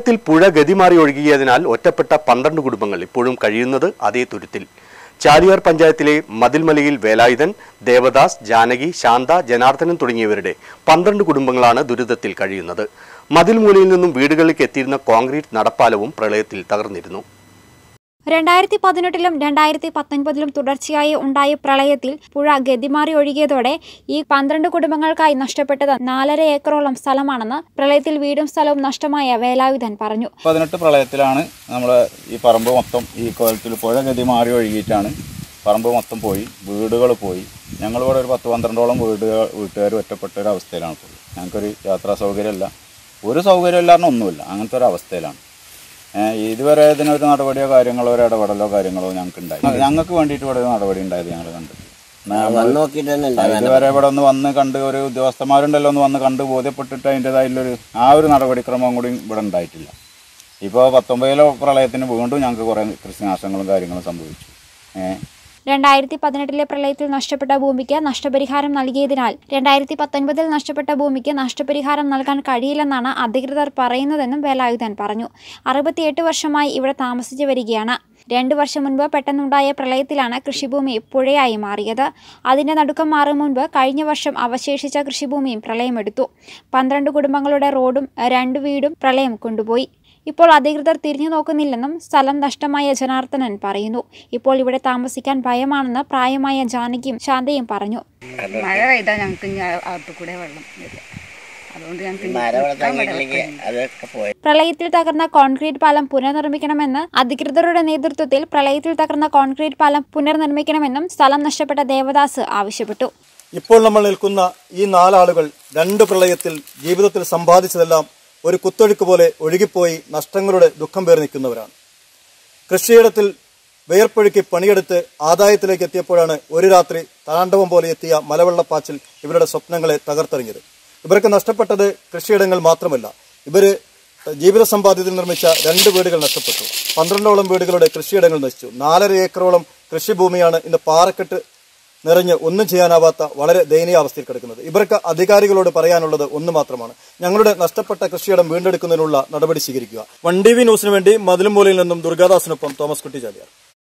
പ്രളയത്തിൽ പുഴ ഗതിമാറി ഒഴുകിയതിനാൽ ഒറ്റപ്പെട്ട പന്ത്രണ്ട് കുടുംബങ്ങൾ ഇപ്പോഴും കഴിയുന്നത് അതേ തുരുത്തിൽ ചാലിയാർ പഞ്ചായത്തിലെ മതിൽമലയിൽ വേലായുധൻ ദേവദാസ് ജാനകി ശാന്ത ജനാർദ്ദനൻ തുടങ്ങിയവരുടെ പന്ത്രണ്ട് കുടുംബങ്ങളാണ് ദുരിതത്തിൽ കഴിയുന്നത് മതിൽമൂലയിൽ നിന്നും വീടുകളിലേക്ക് എത്തിയിരുന്ന കോൺക്രീറ്റ് നടപ്പാലവും പ്രളയത്തിൽ തകർന്നിരുന്നു രണ്ടായിരത്തി പതിനെട്ടിലും രണ്ടായിരത്തി പത്തൊൻപതിലും തുടർച്ചയായി ഉണ്ടായ പ്രളയത്തിൽ പുഴ ഗതിമാറി ഒഴുകിയതോടെ ഈ പന്ത്രണ്ട് കുടുംബങ്ങൾക്കായി നഷ്ടപ്പെട്ടത് നാലര ഏക്കറോളം സ്ഥലമാണെന്ന് പ്രളയത്തിൽ വീടും സ്ഥലവും നഷ്ടമായ വേലായുധൻ പറഞ്ഞു പതിനെട്ട് പ്രളയത്തിലാണ് നമ്മൾ ഈ പറമ്പ് മൊത്തം ഈ കോലത്തിൽ പുഴ ഗതി മാറി ഒഴുകിയിട്ടാണ് പറമ്പ് മൊത്തം പോയി വീടുകൾ പോയി ഞങ്ങളിവിടെ ഒരു പത്ത് പന്ത്രണ്ടോളം വീടുകൾ വീട്ടുകാർ ഒറ്റപ്പെട്ട ഒരു അവസ്ഥയിലാണ് പോയി ഞങ്ങൾക്കൊരു യാത്രാ സൗകര്യമില്ല ഒരു സൗകര്യമില്ലാതെ ഒന്നുമില്ല അങ്ങനത്തെ ഒരു അവസ്ഥയിലാണ് ഏഹ് ഇതുവരെ ഇതിനൊരു നടപടിയോ കാര്യങ്ങളോ ഒരു ഇടപെടലോ കാര്യങ്ങളോ ഞങ്ങൾക്ക് ഉണ്ടായി ഞങ്ങൾക്ക് വേണ്ടിയിട്ട് ഇവിടെ ഒരു നടപടി ഉണ്ടായത് ഞങ്ങൾ കണ്ടു വന്ന് നോക്കിയിട്ട് തന്നെ ഉണ്ട് ഇതുവരെ ഇവിടെ ഒന്ന് വന്ന് കണ്ട് ഒരു ഉദ്യോഗസ്ഥന്മാരുണ്ടല്ലോ ഒന്ന് വന്ന് കണ്ട് ബോധ്യപ്പെട്ടിട്ട് അതിൻ്റെതായിട്ടുള്ളൊരു ആ ഒരു നടപടിക്രമം കൂടി ഇവിടെ ഉണ്ടായിട്ടില്ല ഇപ്പോൾ പത്തൊമ്പതിലെ പ്രളയത്തിന് വീണ്ടും ഞങ്ങൾക്ക് കുറേ കൃഷിനാശങ്ങളും കാര്യങ്ങളും സംഭവിച്ചു ഏഹ് രണ്ടായിരത്തി പതിനെട്ടിലെ പ്രളയത്തിൽ നഷ്ടപ്പെട്ട ഭൂമിക്ക് നഷ്ടപരിഹാരം നൽകിയതിനാൽ രണ്ടായിരത്തി പത്തൊൻപതിൽ നഷ്ടപ്പെട്ട ഭൂമിക്ക് നഷ്ടപരിഹാരം നൽകാൻ കഴിയില്ലെന്നാണ് അധികൃതർ പറയുന്നതെന്നും വേലായുധൻ പറഞ്ഞു അറുപത്തിയെട്ട് വർഷമായി ഇവിടെ താമസിച്ചു വരികയാണ് രണ്ടു വർഷം മുൻപ് പെട്ടെന്നുണ്ടായ പ്രളയത്തിലാണ് കൃഷിഭൂമി പുഴയായി മാറിയത് അതിന്റെ നടുക്കം മാറും മുൻപ് കഴിഞ്ഞ വർഷം അവശേഷിച്ച കൃഷിഭൂമിയും പ്രളയമെടുത്തു പന്ത്രണ്ട് കുടുംബങ്ങളുടെ റോഡും രണ്ട് വീടും പ്രളയം കൊണ്ടുപോയി ഇപ്പോൾ അധികൃതർ തിരിഞ്ഞു നോക്കുന്നില്ലെന്നും സ്ഥലം നഷ്ടമായ ജനാർദ്ദനൻ പറയുന്നു ഇപ്പോൾ ഇവിടെ താമസിക്കാൻ ഭയമാണെന്ന് പ്രായമായ ജാനകിയും ശാന്തയും പറഞ്ഞു മഴ പെയ്താൽ ഞങ്ങൾക്ക് ഇനി അകത്ത് കൂടെ വെള്ളം വരിക അതുകൊണ്ട് ഞങ്ങൾക്ക് ഇനി മരവിടെ നിൽക്കാൻ ഇവിടെ തങ്ങിയിട്ടില്ലെങ്കിൽ അതൊക്കെ പോയി പ്രളയത്തിൽ തകർന്ന കോൺക്രീറ്റ് പാലം പുനർനിർമ്മിക്കണമെന്ന് അധികൃതരുടെ നേതൃത്വത്തിൽ പ്രളയത്തിൽ തകർന്ന കോൺക്രീറ്റ് പാലം പുനർനിർമ്മിക്കണമെന്നും സ്ഥലം നഷ്ടപ്പെട്ട ദേവദാസ് ആവശ്യപ്പെട്ടു ഇപ്പോൾ നമ്മൾ നിൽക്കുന്ന ഈ നാലാളുകൾ രണ്ട് പ്രളയത്തിൽ ജീവിതത്തിൽ സമ്പാദിച്ചതെല്ലാം ഒരു കുത്തൊഴുക്ക് പോലെ ഒഴുകിപ്പോയി നഷ്ടങ്ങളുടെ ദുഃഖം പേർ നിൽക്കുന്നവരാണ് കൃഷിയിടത്തിൽ വിയർപ്പൊഴുക്കി പണിയെടുത്ത് ആദായത്തിലേക്ക് എത്തിയപ്പോഴാണ് ഒരു രാത്രി താണ്ഡവം പോലെ എത്തിയ മലവെള്ളപ്പാച്ചിൽ ഇവരുടെ സ്വപ്നങ്ങളെ തകർത്തെറിഞ്ഞത് ഇവർക്ക് നഷ്ടപ്പെട്ടത് കൃഷിയിടങ്ങൾ മാത്രമല്ല ഇവര് ജീവിത സമ്പാദ്യത്തിൽ നിർമ്മിച്ച രണ്ട് വീടുകൾ നഷ്ടപ്പെട്ടു പന്ത്രണ്ടോളം വീടുകളുടെ കൃഷിയിടങ്ങൾ നശിച്ചു നാലര ഏക്കറോളം കൃഷിഭൂമിയാണ് ഇന്ന് പാറക്കെട്ട് നിറഞ്ഞ് ഒന്നും ചെയ്യാനാവാത്ത വളരെ ദയനീയ അവസ്ഥയിൽ കിടക്കുന്നത് ഇവർക്ക് അധികാരികളോട് പറയാനുള്ളത് ഒന്ന് മാത്രമാണ് ഞങ്ങളുടെ നഷ്ടപ്പെട്ട കൃഷിയിടം വീണ്ടെടുക്കുന്നതിനുള്ള നടപടി സ്വീകരിക്കുക വൺ ടി വി ന്യൂസിന് വേണ്ടി മതിലുംമൂലയിൽ നിന്നും ദുർഗാദാസിനൊപ്പം തോമസ് കുട്ടി ചാലിയാർ